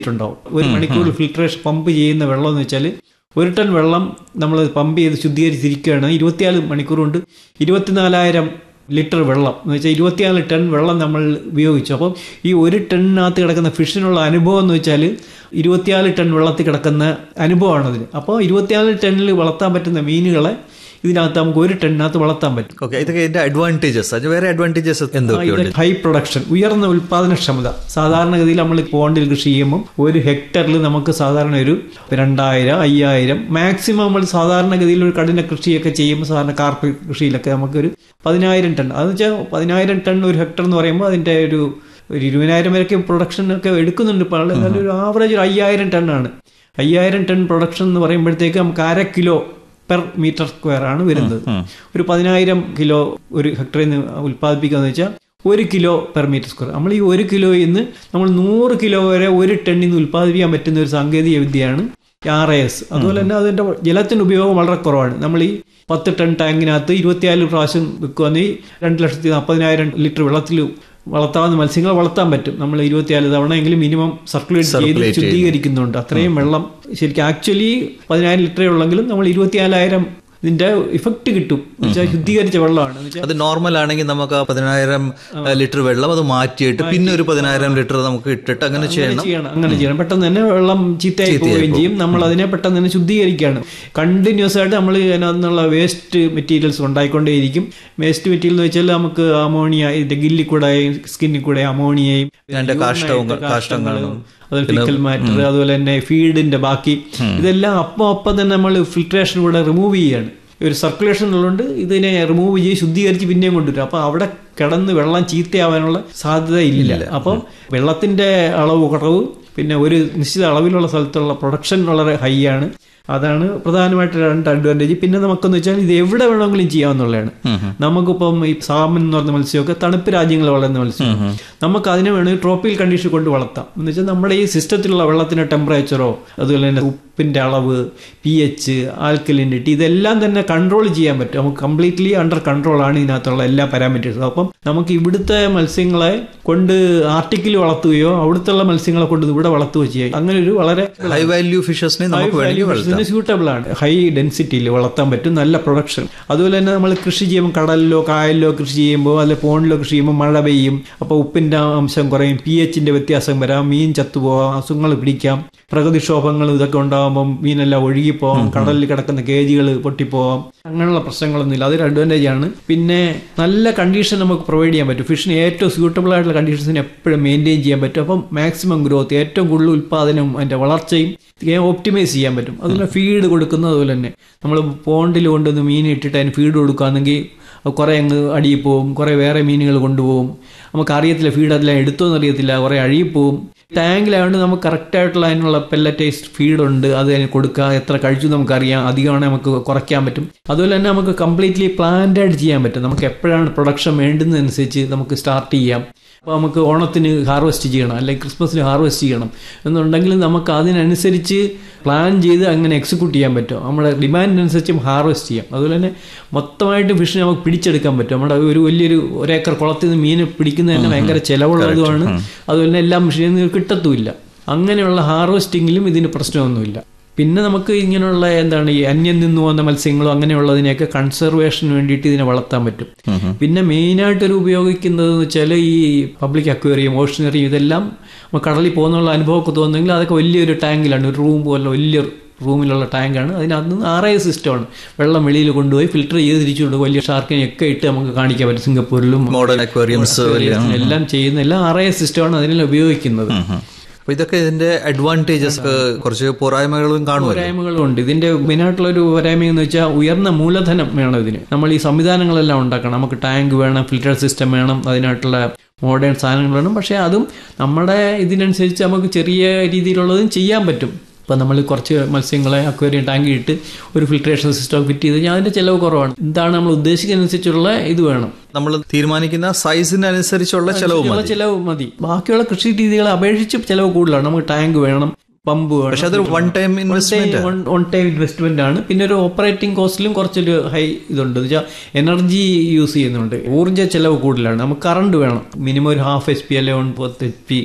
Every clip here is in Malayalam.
ഉണ്ടാവും ഒരു മണിക്കൂർ ഫിൽട്രേഷൻ പമ്പ് ചെയ്യുന്ന വെള്ളം എന്ന് വെച്ചാൽ ഒരു ടൺ വെള്ളം നമ്മൾ പമ്പ് ചെയ്ത് ശുദ്ധീകരിച്ചിരിക്കുകയാണ് ഇരുപത്തിനാല് മണിക്കൂർ കൊണ്ട് ഇരുപത്തിനാലായിരം ലിറ്റർ വെള്ളം എന്ന് വെച്ചാൽ ഇരുപത്തിനാല് ടൺ വെള്ളം നമ്മൾ ഉപയോഗിച്ചു അപ്പം ഈ ഒരു ടണ്ണിനകത്ത് കിടക്കുന്ന ഫിഷിനുള്ള അനുഭവം എന്ന് വെച്ചാൽ ഇരുപത്തിനാല് ടൺ വെള്ളത്തിൽ കിടക്കുന്ന അനുഭവമാണ് അതിന് അപ്പോൾ ഇരുപത്തിനാല് ടണ്ണിൽ വളർത്താൻ പറ്റുന്ന മീനുകളെ ഇതിനകത്ത് നമുക്ക് ഒരു ടണ്ണിനകത്ത് വളർത്താൻ പറ്റും ഓക്കെ ഇതൊക്കെ ഇതിന്റെ അഡ്വാൻറ്റേജസ് അത് വേറെ അഡ്വാൻറ്റേജസ് എന്തൊക്കെയുണ്ട് ഹൈ പ്രൊഡക്ഷൻ ഉയർന്ന ഉൽപാദനക്ഷമത സാധാരണഗതിയിൽ നമ്മൾ പോണ്ടിൽ കൃഷി ചെയ്യുമ്പോൾ ഒരു ഹെക്ടറിൽ നമുക്ക് സാധാരണ ഒരു രണ്ടായിരം അയ്യായിരം മാക്സിമം നമ്മൾ സാധാരണഗതിയിൽ ഒരു കഠിന കൃഷിയൊക്കെ ചെയ്യുമ്പോൾ സാധാരണ കാർപ്പ് കൃഷിയിലൊക്കെ നമുക്കൊരു പതിനായിരം ടൺ അത് വെച്ചാൽ പതിനായിരം ടൺ ഒരു ഹെക്ടർ എന്ന് പറയുമ്പോൾ അതിൻ്റെ ഒരു ഒരു ഇരുപതിനായിരം വരെയൊക്കെ പ്രൊഡക്ഷൻ ഒക്കെ എടുക്കുന്നുണ്ട് ഇപ്പോൾ ആള്. എന്നാലും ഒരു ആവറേജ് ഒരു അയ്യായിരം ടണ്ണാണ് അയ്യായിരം ടൺ പ്രൊഡക്ഷൻ എന്ന് പറയുമ്പോഴത്തേക്ക് നമുക്ക് അര കിലോ പെർ മീറ്റർ സ്ക്വയർ ആണ് വരുന്നത് ഒരു പതിനായിരം കിലോ ഒരു ഹെക്ടറിൽ നിന്ന് ഉൽപ്പാദിപ്പിക്കുക വെച്ചാൽ ഒരു കിലോ പെർ മീറ്റർ സ്ക്വയർ നമ്മൾ ഈ ഒരു കിലോയിൽ നിന്ന് നമ്മൾ നൂറ് കിലോ വരെ ഒരു ടണ്ണിൽ നിന്ന് ഉൽപ്പാദിപ്പിക്കാൻ പറ്റുന്ന ഒരു സാങ്കേതിക വിദ്യയാണ് ആർ എ എസ് അതുപോലെ തന്നെ അതിൻ്റെ ജലത്തിൻ്റെ ഉപയോഗം വളരെ കുറവാണ് നമ്മൾ ഈ പത്ത് ടൺ ടാങ്കിനകത്ത് ഇരുപത്തിനാല് പ്രാവശ്യം വെക്കുകയാണെങ്കിൽ രണ്ട് ലക്ഷത്തി നാൽപ്പതിനായിരം ലിറ്റർ വെള്ളത്തിൽ വളർത്താവുന്ന മത്സ്യങ്ങളെ വളർത്താൻ പറ്റും നമ്മൾ ഇരുപത്തിനാല് തവണയെങ്കിലും മിനിമം സർക്കുലേറ്റ് ചെയ്ത് Circulate ചെയ്ത്. ശുദ്ധീകരിക്കുന്നുണ്ട് അത്രയും വെള്ളം ശരിക്കും ആക്ച്വലി പതിനായിരം ലിറ്ററേ ഉള്ളെങ്കിലും നമ്മൾ ഇരുപത്തിനാലായിരം ഇതിന്റെ ഇഫക്റ്റ് കിട്ടും എന്ന് വെച്ചാൽ ശുദ്ധീകരിച്ച വെള്ളമാണ് എന്ന് വെച്ചാൽ അത് നോർമൽ ആണെങ്കിൽ നമുക്ക് ആ പതിനായിരം ലിറ്റർ വെള്ളം അത് മാറ്റിയിട്ട് പിന്നെ ഒരു പതിനായിരം ലിറ്റർ നമുക്ക് ഇട്ടിട്ട് അങ്ങനെ ചെയ്യണം ചെയ്യണം അങ്ങനെ ചെയ്യണം പെട്ടെന്ന് തന്നെ വെള്ളം ചീത്തയായി പോവുകയും ചെയ്യും നമ്മൾ അതിനെ പെട്ടെന്ന് തന്നെ ശുദ്ധീകരിക്കുകയാണ് കണ്ടിന്യൂസ് ആയിട്ട് നമ്മൾ അതിനകത്തുനിന്നുള്ള വേസ്റ്റ് മെറ്റീരിയൽസ് ഉണ്ടായിക്കൊണ്ടേയിരിക്കും വേസ്റ്റ് മെറ്റീരിയൽ എന്ന് വെച്ചാൽ നമുക്ക് അമോണിയ ഇതിന്റെ ഗില്ലിൽ കൂടെ സ്കിന്നിൽ കൂടെ അമോണിയയും അതിന്റെ കാഷ്ടവും കാഷ്ടങ്ങളും അതുപോലെ ഫിക്കൽ മാറ്റർ അതുപോലെ തന്നെ ഫീഡിന്റെ ബാക്കി ഇതെല്ലാം അപ്പം അപ്പം തന്നെ നമ്മൾ ഫിൽട്രേഷനിലൂടെ റിമൂവ് ചെയ്യാണ് ഒരു സർക്കുലേഷൻ ഉള്ളതുകൊണ്ട് ഇതിനെ റിമൂവ് ചെയ്ത് ശുദ്ധീകരിച്ച് പിന്നെയും കൊണ്ടുവരും അപ്പോൾ അവിടെ കിടന്ന് വെള്ളം ചീത്തയാവാനുള്ള സാധ്യത ഇല്ല അപ്പം വെള്ളത്തിന്റെ അളവ് കുറവ് പിന്നെ ഒരു നിശ്ചിത അളവിലുള്ള സ്ഥലത്തുള്ള പ്രൊഡക്ഷൻ വളരെ ഹൈ ആണ് അതാണ് പ്രധാനമായിട്ട് രണ്ട് അഡ്വാൻറ്റേജ് പിന്നെ നമുക്കെന്ന് വെച്ചാൽ ഇത് എവിടെ വേണമെങ്കിലും ചെയ്യാവുന്നതാണ് നമുക്കിപ്പം ഈ സാമൻ എന്ന് പറഞ്ഞ മത്സ്യമൊക്കെ തണുപ്പ് രാജ്യങ്ങളിൽ വളരുന്ന മത്സ്യം നമുക്ക് അതിനെ വേണമെങ്കിൽ ട്രോപ്പിക്കൽ കണ്ടീഷൻ കൊണ്ട് വളർത്താം എന്ന് വെച്ചാൽ നമ്മുടെ ഈ സിസ്റ്റത്തിലുള്ള വെള്ളത്തിന്റെ ടെമ്പറേച്ചറോ അതുപോലെ തന്നെ ഉപ്പിന്റെ അളവ് പി എച്ച് ആൽക്കലിനിറ്റി ഇതെല്ലാം തന്നെ കൺട്രോൾ ചെയ്യാൻ പറ്റും നമുക്ക് കംപ്ലീറ്റ്ലി അണ്ടർ കൺട്രോൾ ആണ് ഇതിനകത്തുള്ള എല്ലാ പാരാമീറ്റേഴ്സും അപ്പം നമുക്ക് ഇവിടുത്തെ മത്സ്യങ്ങളെ കൊണ്ട് ആർട്ടിക്കിൽ വളർത്തുകയോ അവിടുത്തെ മത്സ്യങ്ങളെ കൊണ്ട് ഇവിടെ വളർത്തുകയോ ചെയ്യാം അങ്ങനെ ഒരു വളരെ ഹൈ വാല്യൂ ഫിഷസിനെ നമുക്ക് വേണമെങ്കിൽ വളർത്താം ഇതിന് സ്യൂട്ടബിൾ ആണ് ഹൈ ഡെൻസിറ്റിയിൽ വളർത്താൻ പറ്റും നല്ല പ്രൊഡക്ഷൻ അതുപോലെ തന്നെ നമ്മൾ കൃഷി ചെയ്യുമ്പോൾ കടലിലോ കായലിലോ കൃഷി ചെയ്യുമ്പോൾ അല്ലെ പോണ്ടിലോ കൃഷി ചെയ്യുമ്പോൾ മഴ പെയ്യും അപ്പോൾ ഉപ്പിന്റെ അംശം കുറയും പി എച്ചിന്റെ വ്യത്യാസം വരാം മീൻ ചത്തുപോകാം അസുഖങ്ങൾ പിടിക്കാം പ്രകൃതിക്ഷോഭങ്ങൾ ഇതൊക്കെ ഉണ്ടാകുമ്പോൾ മീനെല്ലാം ഒഴുകിപ്പോവാം കടലിൽ കിടക്കുന്ന കേജുകൾ പൊട്ടിപ്പോവാം അങ്ങനെയുള്ള പ്രശ്നങ്ങളൊന്നുമില്ല അതൊരു അഡ്വാൻറ്റേജ് ആണ് പിന്നെ നല്ല കണ്ടീഷൻ നമുക്ക് പ്രൊവൈഡ് ചെയ്യാൻ പറ്റും ഫിഷിന് ഏറ്റവും സ്യൂട്ടബിൾ ആയിട്ടുള്ള കണ്ടീഷൻസിന് എപ്പോഴും മെയിൻറ്റെയിൻ ചെയ്യാൻ പറ്റും അപ്പം മാക്സിമം ഗ്രോത്ത് ഏറ്റവും കൂടുതൽ ഉൽപ്പാദനവും അതിന്റെ വളർച്ചയും ഓപ്റ്റിമൈസ് ചെയ്യാൻ പറ്റും അതുപോലെ ഫീഡ് കൊടുക്കുന്നത് അതുപോലെ തന്നെ നമ്മൾ പോണ്ടിൽ കൊണ്ടുവന്ന് മീൻ ഇട്ടിട്ട് അതിന് ഫീഡ് കൊടുക്കുകയാണെങ്കിൽ അത് കുറേ അങ്ങ് അടിയിൽ പോവും കുറേ വേറെ മീനുകൾ കൊണ്ടുപോകും നമുക്ക് അറിയത്തില്ല ഫീഡ് അതെല്ലാം എടുത്തോന്ന് അറിയത്തില്ല കുറേ അഴിപ്പോവും ടാങ്കിലായതുകൊണ്ട് നമുക്ക് കറക്റ്റായിട്ടുള്ള അതിനുള്ള പെല്ലറ്റൈസ്ഡ് ഫീഡുണ്ട് അത് അതിന് കൊടുക്കുക എത്ര കഴിച്ചു നമുക്കറിയാം അധികമാണെങ്കിൽ നമുക്ക് കുറയ്ക്കാൻ പറ്റും അതുപോലെ തന്നെ നമുക്ക് കംപ്ലീറ്റ്ലി പ്ലാന്റായിട്ട് ചെയ്യാൻ പറ്റും നമുക്ക് എപ്പോഴാണ് പ്രൊഡക്ഷൻ വേണ്ടുന്നതനുസരിച്ച് നമുക്ക് സ്റ്റാർട്ട് ചെയ്യാം അപ്പോൾ നമുക്ക് ഓണത്തിന് ഹാർവെസ്റ്റ് ചെയ്യണം അല്ലെങ്കിൽ ക്രിസ്മസിന് ഹാർവെസ്റ്റ് ചെയ്യണം എന്നുണ്ടെങ്കിൽ നമുക്ക് അതിനനുസരിച്ച് പ്ലാൻ ചെയ്ത് അങ്ങനെ എക്സിക്യൂട്ട് ചെയ്യാൻ പറ്റും നമ്മുടെ ഡിമാൻഡിനനുസരിച്ച് ഹാർവെസ്റ്റ് ചെയ്യാം അതുപോലെ തന്നെ മൊത്തമായിട്ട് ഫിഷിനെ നമുക്ക് പിടിച്ചെടുക്കാൻ പറ്റും നമ്മുടെ ഒരു വലിയൊരു ഒരേക്കർ കുളത്തിൽ നിന്ന് മീൻ പിടിക്കുന്നത് തന്നെ ഭയങ്കര ചിലവുള്ളതുമാണ് അതുപോലെ തന്നെ എല്ലാ മെഷീനിൽ നിന്ന് കിട്ടത്തുമില്ല അങ്ങനെയുള്ള ഹാർവെസ്റ്റിങ്ങിലും ഇതിന് പ്രശ്നമൊന്നുമില്ല പിന്നെ നമുക്ക് ഇങ്ങനെയുള്ള എന്താണ് ഈ അന്യം നിന്ന് പോകുന്ന മത്സ്യങ്ങളോ അങ്ങനെയുള്ളതിനെയൊക്കെ കൺസർവേഷന് വേണ്ടിയിട്ട് ഇതിനെ വളർത്താൻ പറ്റും പിന്നെ മെയിനായിട്ട് ഒരു ഉപയോഗിക്കുന്നത് എന്ന് വെച്ചാൽ ഈ പബ്ലിക് അക്വേറിയം ഓഷനറി ഇതെല്ലാം നമുക്ക് കടലിൽ പോകുന്നുള്ള അനുഭവമൊക്കെ തോന്നുന്നെങ്കിൽ അതൊക്കെ വലിയൊരു ടാങ്കിലാണ് ഒരു റൂം പോലെ വലിയ റൂമിലുള്ള ടാങ്കാണ് അതിനകത്ത് നിന്ന് ആർ ഐ സിസ്റ്റമാണ് വെള്ളം വെളിയിൽ കൊണ്ടുപോയി ഫിൽറ്റർ ചെയ്ത് തിരിച്ചു കൊണ്ടുപോയി വലിയ ഷാർക്കിനെയൊക്കെ ഇട്ട് നമുക്ക് കാണിക്കാൻ പറ്റും സിംഗപ്പൂരിലും മോഡേൺ അക്വേറിയംസ് എല്ലാം ചെയ്യുന്ന എല്ലാം ആർ ഐ സിസ്റ്റമാണ് അതിനെല്ലാം ഉപയോഗിക്കുന്നത് അപ്പൊ ഇതൊക്കെ ഇതിന്റെ അഡ്വാൻറ്റേജസ് കുറച്ച് പോരായ്മകളും കാണുമല്ലോ പോരായ്മകളുണ്ട് ഇതിന്റെ മെയിനായിട്ടുള്ള ഒരു പോരായ്മ എന്ന് വെച്ചാൽ ഉയർന്ന മൂലധനം വേണം ഇതിന് നമ്മൾ ഈ സംവിധാനങ്ങളെല്ലാം ഉണ്ടാക്കണം നമുക്ക് ടാങ്ക് വേണം ഫിൽറ്റർ സിസ്റ്റം വേണം അതിനായിട്ടുള്ള മോഡേൺ സാധനങ്ങൾ വേണം പക്ഷേ അതും നമ്മുടെ ഇതിനനുസരിച്ച് നമുക്ക് ചെറിയ രീതിയിലുള്ളതും ചെയ്യാൻ പറ്റും ഇപ്പം നമ്മൾ കുറച്ച് മത്സ്യങ്ങളെ അക്വേറിയം ടാങ്കിൽ ഇട്ട് ഒരു ഫിൽട്രേഷൻ സിസ്റ്റം ഫിറ്റ് ചെയ്ത് കഴിഞ്ഞാൽ അതിന്റെ ചിലവ് കുറവാണ് എന്താണ് നമ്മൾ ഉദ്ദേശിക്കുന്നതനുസരിച്ചുള്ള ഇത് വേണം നമ്മൾ തീരുമാനിക്കുന്ന സൈസിനനുസരിച്ചുള്ള ചെലവ് ഉള്ള മതി ചിലവ് മതി ബാക്കിയുള്ള കൃഷി രീതികളെ അപേക്ഷിച്ച് ചിലവ് കൂടുതലാണ് നമുക്ക് ടാങ്ക് വേണം പമ്പ് വേണം പക്ഷെ അതൊരു one time investment one time investment ആണ് പിന്നെ ഒരു ഓപ്പറേറ്റിംഗ് കോസ്റ്റിലും കുറച്ചൊരു ഹൈ ഇതുണ്ട് എന്ന് വെച്ചാൽ എനർജി യൂസ് ചെയ്യുന്നുണ്ട് ഊർജ്ജ ചെലവ് കൂടുതലാണ് നമുക്ക് കറണ്ട് വേണം മിനിമം ഒരു ഹാഫ് എച്ച് പി അല്ലെങ്കിൽ പത്ത് എച്ച് പി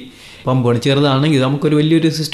പമ്പാണ് ചെറുതാണെങ്കിൽ നമുക്കൊരു വലിയൊരു സിസ്റ്റം